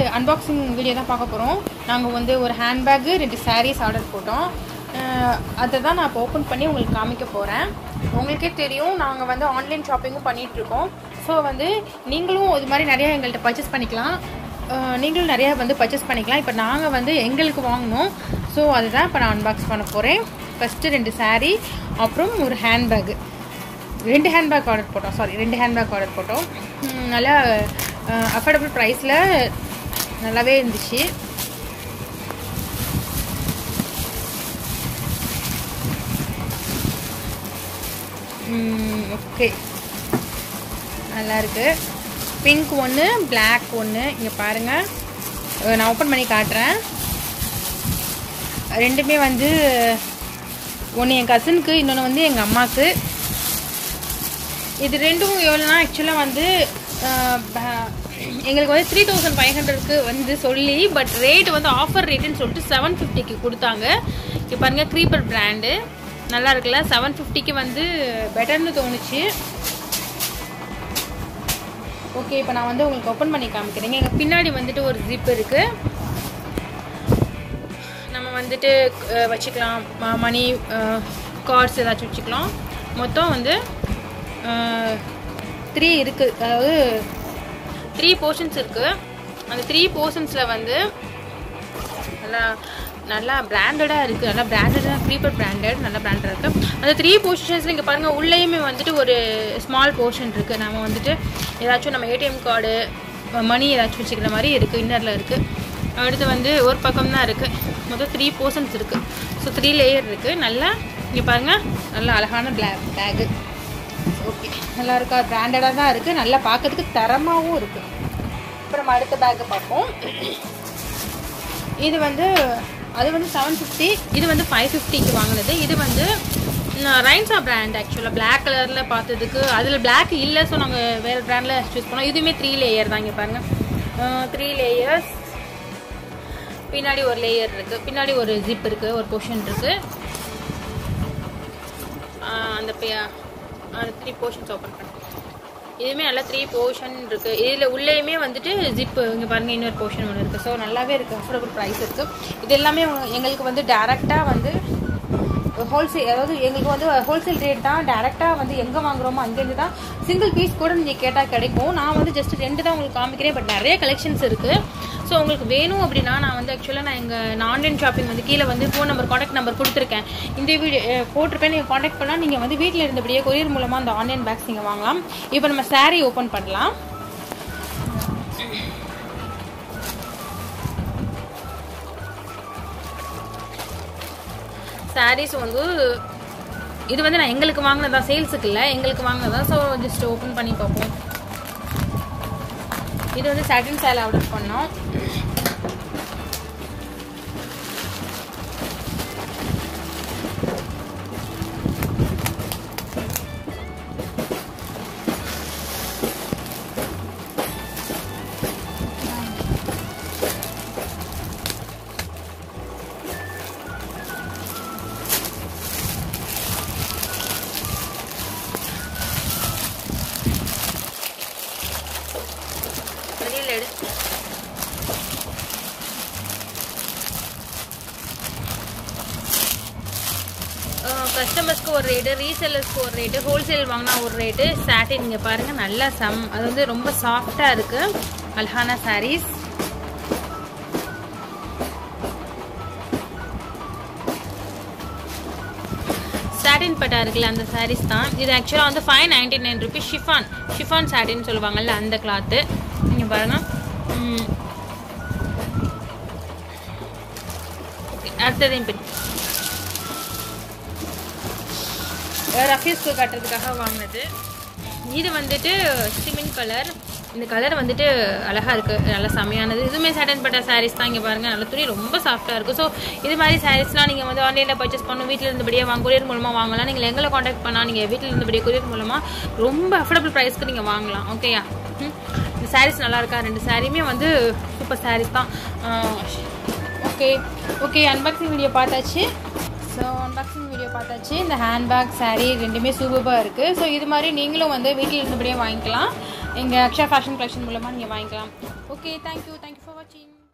Unboxing video தான் பார்க்க போகிறோம் நாங்கள் வந்து ஒரு ஹேண்ட்பேக்கு ரெண்டு சாரீஸ் ஆர்டர் போட்டோம் அஹ் அதை தான் நான் இப்போ ஓப்பன் பண்ணி உங்களுக்கு காமிக்க போகிறேன் உங்களுக்கே தெரியும் நாங்கள் வந்து ஆன்லைன் ஷாப்பிங்கும் பண்ணிகிட்ருக்கோம் ஸோ வந்து நீங்களும் இது மாதிரி நிறையா எங்கள்கிட்ட பர்ச்சேஸ் பண்ணிக்கலாம் அஹ் நீங்களும் நிறையா வந்து பர்ச்சேஸ் பண்ணிக்கலாம் இப்போ நாங்கள் வந்து எங்களுக்கு வாங்கினோம் ஸோ அதுதான் இப்போ நான் அன்பாக்ஸ் பண்ண போகிறேன் ஃபஸ்ட்டு ரெண்டு saree அப்புறம் ஒரு ஹேண்ட்பேக்கு ரெண்டு ஹேண்ட்பேக் ஆர்டர் போட்டோம் சாரி ரெண்டு ஹேண்ட்பேக் ஆர்டர் போட்டோம் உம், நல்லா அஃபோர்டபுள் ப்ரைஸில் நல்லாவே இருந்துச்சு ஓகே நல்லா இருக்கு பிங்க் ஒன்று Black ஒன்று இங்கே பாருங்கள் அஹ் நான் ஓப்பன் பண்ணி காட்டுறேன் ரெண்டுமே வந்து ஒன்று என் கசினுக்கு இன்னொன்று வந்து எங்கள் அம்மாவுக்கு இது ரெண்டும் எவ்வளோனா ஆக்சுவலாக வந்து அஹ், ப- எங்களுக்கு வந்து த்ரீ தௌசண்ட் ஃபைவ் ஹண்ட்ரட்க்கு வந்து சொல்லி பட் ரேட் வந்து ஆஃபர் ரேட்டுன்னு சொல்லிட்டு செவன் ஃபிஃப்டிக்கு கொடுத்தாங்க இப்போ பாருங்க க்ரீப்பர் பிராண்டு நல்லா இருக்குல்ல செவன் ஃபிஃப்டிக்கு வந்து பெட்டர்னு தோணுச்சு ஓகே இப்போ நான் வந்து உங்களுக்கு ஓப்பன் பண்ணி காமிக்கிறேங்க எங்கள் பின்னாடி வந்துட்டு ஒரு ஜிப் இருக்குது நம்ம வந்துட்டு அஹ், வச்சுக்கலாம் ம- மணி கார்ட்ஸ் ஏதாச்சும் வச்சுக்கலாம் மொத்தம் வந்து த்ரீ இருக்குது அதாவது த்ரீ போர்ஷன்ஸ் இருக்குது அந்த த்ரீ போர்ஷன்ஸில் வந்து நல்லா நல்லா பிராண்டடாக இருக்குது நல்லா பிராண்டடாக க்ரீப்பர் பிராண்டட் நல்லா பிராண்டட் இருக்குது அந்த த்ரீ போர்ஷன்ஸில் இங்கே பாருங்கள் உள்ளேயுமே வந்துட்டு ஒரு ஸ்மால் போர்ஷன் இருக்குது நம்ம வந்துட்டு ஏதாச்சும் நம்ம ஏடிஎம் கார்டு மணி ஏதாச்சும் வச்சுக்கிற மாதிரி இருக்குது இன்னரில் இருக்குது அடுத்து வந்து ஒரு பக்கம் தான் இருக்குது மொத்தம் த்ரீ போர்ஷன்ஸ் இருக்குது ஸோ த்ரீ லேயர் இருக்குது நல்லா இங்கே பாருங்கள் நல்லா அழகான பிளா பேகு ஓகே நல்லா இருக்கா பிராண்டடாக தான் இருக்குது நல்லா பார்க்கறதுக்கு தரமாகவும் இருக்குது அப்புறம் நம்ம அடுத்த பேக்கை பார்ப்போம் இது வந்து அது வந்து செவன் ஃபிஃப்டி இது வந்து ஃபைவ் ஃபிஃப்டிக்கு வாங்கினது இது வந்து ரைன்ஸா பிராண்ட் ஆக்சுவலாக Black கலரில் பார்த்ததுக்கு அதில் Black இல்லை ஸோ நாங்கள் வேறு பிராண்டில் சூஸ் பண்ணோம் இதுவுமே த்ரீ லேயர் தான் இங்கே பாருங்கள் த்ரீ லேயர்ஸ் பின்னாடி ஒரு லேயர் இருக்குது பின்னாடி ஒரு ஜிப் இருக்குது ஒரு போர்ஷன் இருக்குது அந்த த்ரீ போர்ஷன்ஸ் ஓப்பன் பண்ணேன் இதுவுமே நல்லா த்ரீ போர்ஷன் இருக்குது இதில் உள்ளேயுமே வந்துட்டு ஜிப்பு இங்கே பாருங்கள் இன்னொரு போர்ஷன் ஒன்று இருக்குது ஸோ நல்லாவே இருக்குது அஃபோர்டபுள் ப்ரைஸ் இருக்குது இது எல்லாமே எங்களுக்கு வந்து டேரெக்டாக வந்து ஹோல்சேல் அதாவது எங்களுக்கு வந்து ஹோல்சேல் ரேட் தான் டேரெக்டாக வந்து எங்கே வாங்குறோமோ அங்கேருந்து தான் சிங்கிள் பீஸ் கூட நீங்கள் கேட்டால் கிடைக்கும் நான் வந்து ஜஸ்ட் ரெண்டு தான் உங்களுக்கு காமிக்கிறேன் பட் நிறைய கலெக்ஷன்ஸ் இருக்குது ஸோ உங்களுக்கு வேணும் அப்படின்னா நான் வந்து ஆக்சுவலாக நான் எங்கள் நான் ஆன்லைன் ஷாப்பிங் வந்து கீழே வந்து ஃபோன் நம்பர் காண்டாக்ட் நம்பர் கொடுத்துருக்கேன் இந்த வீடியோ போட்டிருப்பேன் நீங்கள் காண்டாக்ட் பண்ணால் நீங்கள் வந்து வீட்டில் இருந்தபடியே கொரியர் மூலமாக அந்த ஆன்லைன் பேக்ஸ் நீங்கள் வாங்கலாம் இப்போ நம்ம saree ஓப்பன் பண்ணலாம் சாரீஸ் வந்து இது வந்து நான் எங்களுக்கு வாங்கினதா சேல்ஸுக்கு இல்லை எங்களுக்கு வாங்கினதா ஸோ ஜஸ்ட் ஓப்பன் பண்ணி பார்ப்போம் இது வந்து சாட்டின் சேலை ஆர்டர் பண்ணோம் வெளியில் எடு கஸ்டமர்ஸ்க்கு ஒரு ரேட்டு ரீசெல்லர்ஸ்க்கு ஒரு ரேட்டு ஹோல்சேல் வாங்கினா ஒரு ரேட்டு சாட்டின் இங்கே பாருங்கள் நல்லா சம் அது வந்து ரொம்ப சாஃப்டாக இருக்குது அல்ஹானா சாரீஸ் சாட்டின் பட்டா இருக்குல்ல அந்த சாரீஸ் தான் இது ஆக்சுவலாக வந்து five ninety nine rupees chiffon chiffon சாட்டின்னு சொல்லுவாங்கல்ல அந்த கிளாத்து நீங்கள் பாருங்க ம். Okay, அடுத்ததையும் பின் ரஃபீஸ்க்கு கட்டுறதுக்காக வாங்கினது இது வந்துட்டு சிமெண்ட் கலர் இந்த கலர் வந்துட்டு அழகா இருக்கு நல்லா செமையானது இதுவுமே சாட்டன் பட்டா சாரீஸ் தான் இங்கே பாருங்க நல்ல துணி ரொம்ப சாஃப்டாக இருக்கும் ஸோ இது மாதிரி சாரீஸ்லாம் நீங்கள் வந்து ஆன்லைனில் பர்ச்சேஸ் பண்ணணும் வீட்டில் இருந்தபடியே வாங்க கொரியர் மூலமாக வாங்கலாம் நீங்கள் எங்களை காண்டாக்ட் பண்ணால் நீங்கள் வீட்டில் இருந்தபடியே கொரியர் மூலமாக ரொம்ப அஃபோர்டபுள் ப்ரைஸ்க்கு நீங்கள் வாங்கலாம் ஓகேயா ம். இந்த சாரீஸ் நல்லா இருக்கா ரெண்டு சாரியுமே வந்து சூப்பர் சாரீஸ் தான் ஓகே ஓகே அன்பாக்சிங் வீடியோ பார்த்தாச்சு ஸோ ஸோ அன்பாக்சிங் வீடியோ பார்த்தாச்சு இந்த ஹேண்ட்பேக் saree ரெண்டுமே சூப்பராக இருக்குது ஸோ இது மாதிரி நீங்களும் வந்து வீட்டில் இருந்தபடியே வாங்கிக்கலாம் எங்கள் அக்ஷா ஃபேஷன் கலெக்ஷன் மூலமாக நீங்கள் வாங்கிக்கலாம் ஓகே தேங்க்யூ தேங்க்யூ ஃபார் வாட்சிங்